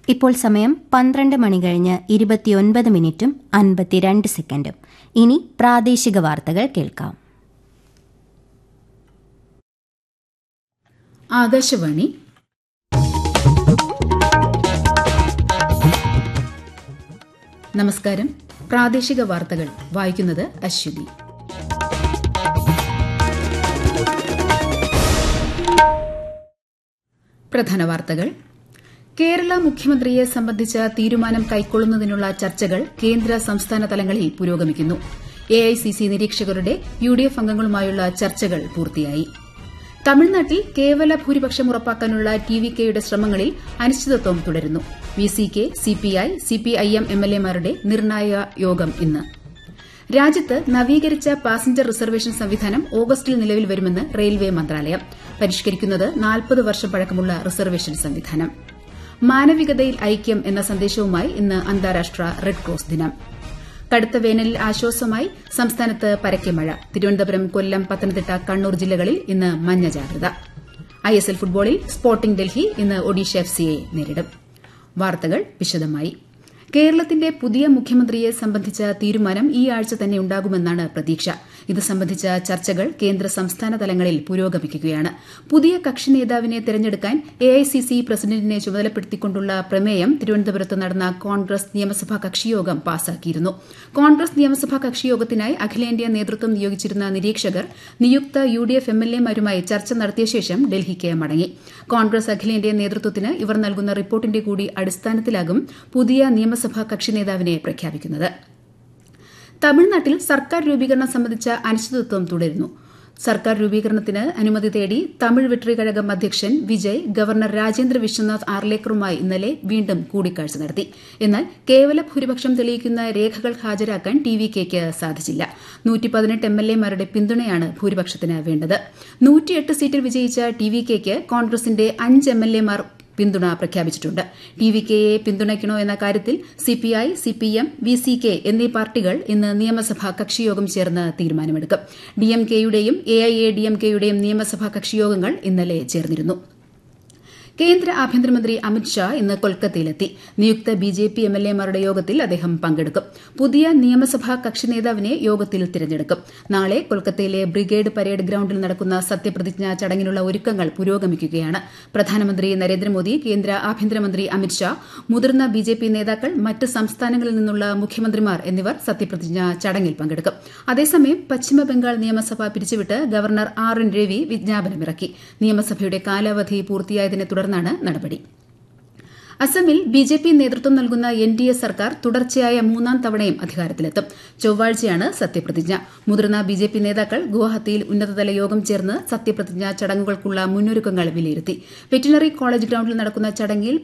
ഇപ്പോൾ സമയം പന്ത്രണ്ട് മണി കഴിഞ്ഞ് ഇരുപത്തിയൊൻപത് മിനിറ്റും അൻപത്തിരണ്ട് സെക്കൻഡും ഇനി പ്രാദേശിക വാർത്തകൾ കേൾക്കാം ആകാശവാണി നമസ്കാരം പ്രാദേശിക വാർത്തകൾ വായിക്കുന്നത് അശ്വതി പ്രധാന വാർത്തകൾ കേരള മുഖ്യമന്ത്രിയെ സംബന്ധിച്ച തീരുമാനം കൈക്കൊള്ളുന്നതിനുള്ള ചർച്ചകൾ കേന്ദ്ര സംസ്ഥാന തലങ്ങളിൽ പുരോഗമിക്കുന്നു എഐസിസി നിരീക്ഷകരുടെ യുഡിഎഫ് അംഗങ്ങളുമായുള്ള ചർച്ചകൾ പൂർത്തിയായി തമിഴ്നാട്ടിൽ കേവല ഭൂരിപക്ഷം ഉറപ്പാക്കാനുള്ള ടി വി കെയുടെ ശ്രമങ്ങളിൽ അനിശ്ചിതത്വം തുടരുന്നു V C K CPI CPIM എംഎൽഎമാരുടെ നിർണായക യോഗം ഇന്ന് രാജ്യത്ത് നവീകരിച്ച പാസഞ്ചർ റിസർവേഷൻ സംവിധാനം ഓഗസ്റ്റിൽ നിലവിൽ വരുമെന്ന് റെയിൽവേ മന്ത്രാലയം പരിഷ്കരിക്കുന്നത് നാൽപ്പത് വർഷം പഴക്കമുള്ള റിസർവേഷൻ സംവിധാനം മാനവികതയിൽ ഐക്യം എന്ന സന്ദേശവുമായി ഇന്ന് അന്താരാഷ്ട്ര റെഡ് ക്രോസ് ദിനം കടുത്ത വേനലിൽ ആശ്വാസമായി സംസ്ഥാനത്ത് പരക്കെ മഴ തിരുവനന്തപുരം കൊല്ലം പത്തനംതിട്ട കണ്ണൂർ ജില്ലകളിൽ ഇന്ന് മഞ്ഞ ജാഗ്രത ഐഎസ്എൽ ഫുട്ബോളിൽ സ്പോർട്ടിംഗ് ഡൽഹി ഇന്ന് ഒഡീഷ എഫ്സിയെ നേരിടും വാർത്തകൾ വിശദമായി കേരളത്തിന്റെ പുതിയ മുഖ്യമന്ത്രിയെ സംബന്ധിച്ച തീരുമാനം ഈ ആഴ്ച തന്നെ ഉണ്ടാകുമെന്നാണ് പ്രതീക്ഷ ഇത് സംബന്ധിച്ച ചർച്ചകൾ കേന്ദ്ര സംസ്ഥാന തലങ്ങളിൽ പുരോഗമിക്കുകയാണ് പുതിയ കക്ഷി നേതാവിനെ തെരഞ്ഞെടുക്കാൻ എഐസിസി പ്രസിഡന്റിനെ ചുമതലപ്പെടുത്തിക്കൊണ്ടുള്ള പ്രമേയം തിരുവനന്തപുരത്ത് നടന്ന കോൺഗ്രസ് നിയമസഭാ കക്ഷിയോഗം പാസാക്കിയിരുന്നു കോൺഗ്രസ് നിയമസഭാ കക്ഷിയോഗത്തിനായി അഖിലേന്ത്യാ നേതൃത്വം നിയോഗിച്ചിരുന്ന നിരീക്ഷകർ നിയുക്ത യു ഡി എഫ് എംഎൽഎമാരുമായി ചർച്ച നടത്തിയ ശേഷം ഡൽഹിക്ക് മടങ്ങി കോൺഗ്രസ് അഖിലേന്ത്യാ നേതൃത്വത്തിന് ഇവർ നൽകുന്ന റിപ്പോർട്ടിന്റെ കൂടി അടിസ്ഥാനത്തിലാകും പുതിയ നിയമസഭാ കക്ഷി നേതാവിനെ പ്രഖ്യാപിക്കുന്നത് തമിഴ്നാട്ടിൽ സർക്കാർ രൂപീകരണം സംബന്ധിച്ച അനിശ്ചിതത്വം തുടരുന്നു സർക്കാർ രൂപീകരണത്തിന് അനുമതി തേടി തമിഴ് വെട്രി കഴകം അധ്യക്ഷൻ വിജയ് ഗവർണർ രാജേന്ദ്ര വിശ്വനാഥ് ആർലേക്കറുമായി ഇന്നലെ വീണ്ടും കൂടിക്കാഴ്ച നടത്തി എന്നാൽ കേവല ഭൂരിപക്ഷം തെളിയിക്കുന്ന രേഖകൾ ഹാജരാക്കാൻ ടി വി കെക്ക് സാധിച്ചില്ല നൂറ്റി പതിനെട്ട് എം എൽ എമാരുടെ പിന്തുണയാണ് ഭൂരിപക്ഷത്തിന് വേണ്ടത് നൂറ്റിയെട്ട് സീറ്റിൽ വിജയിച്ച ടി വി കെക്ക് കോൺഗ്രസിന്റെ അഞ്ച് എം എൽ എമാർ പിന്തുണ പ്രഖ്യാപിച്ചിട്ടുണ്ട് ടി വി കെയെ പിന്തുണയ്ക്കണോ എന്ന കാര്യത്തിൽ CPI CPM V C K എന്നീ പാർട്ടികൾ ഇന്ന് നിയമസഭാ കക്ഷിയോഗം ചേർന്ന് തീരുമാനമെടുക്കും ഡിഎംകെയുടെയും എഐഎഡിഎംകെയുടെയും നിയമസഭാ കക്ഷിയോഗങ്ങൾ ഇന്നലെ ചേർന്നിരുന്നു കേന്ദ്ര ആഭ്യന്തരമന്ത്രി അമിത്ഷാ ഇന്ന് കൊൽക്കത്തയിലെത്തി നിയുക്ത ബി ജെ പി എംഎൽഎമാരുടെ യോഗത്തിൽ അദ്ദേഹം പങ്കെടുക്കും പുതിയ നിയമസഭാ കക്ഷി നേതാവിനെ യോഗത്തിൽ തിരഞ്ഞെടുക്കും നാളെ കൊൽക്കത്തയിലെ ബ്രിഗേഡ് പരേഡ് ഗ്രൌണ്ടിൽ നടക്കുന്ന സത്യപ്രതിജ്ഞാ ചടങ്ങിനുള്ള ഒരുക്കങ്ങൾ പുരോഗമിക്കുകയാണ് പ്രധാനമന്ത്രി നരേന്ദ്രമോദി കേന്ദ്ര ആഭ്യന്തരമന്ത്രി അമിത്ഷാ മുതിർന്ന ബി ജെ പി നേതാക്കൾ മറ്റ് സംസ്ഥാനങ്ങളിൽ നിന്നുള്ള മുഖ്യമന്ത്രിമാർ എന്നിവർ സത്യപ്രതിജ്ഞാ ചടങ്ങിൽ പങ്കെടുക്കും അതേസമയം പശ്ചിമബംഗാൾ നിയമസഭ പിരിച്ചുവിട്ട് ഗവർണർ ആർ എൻ രവി വിജ്ഞാപനമിറക്കി നിയമസഭയുടെ കാലാവധി പൂർത്തിയായതിനെ തുടർന്നാണ് നടപടി അസമിൽ ബി ജെ പി നേതൃത്വം നൽകുന്ന എൻ ഡി എ സർക്കാർ തുടർച്ചയായ മൂന്നാം തവണയും അധികാരത്തിലെത്തും ചൊവ്വാഴ്ചയാണ് സത്യപ്രതിജ്ഞ മുതിർന്ന ബി ജെ പി നേതാക്കൾ ഗുവാഹത്തിയിൽ ഉന്നതതല യോഗം ചേർന്ന് സത്യപ്രതിജ്ഞാ ചടങ്ങുകൾക്കുള്ള മുന്നൊരുക്കങ്ങൾ വിലയിരുത്തി വെറ്റിനറി കോളേജ് ഗ്രൌണ്ടിൽ നടക്കുന്ന ചടങ്ങിൽ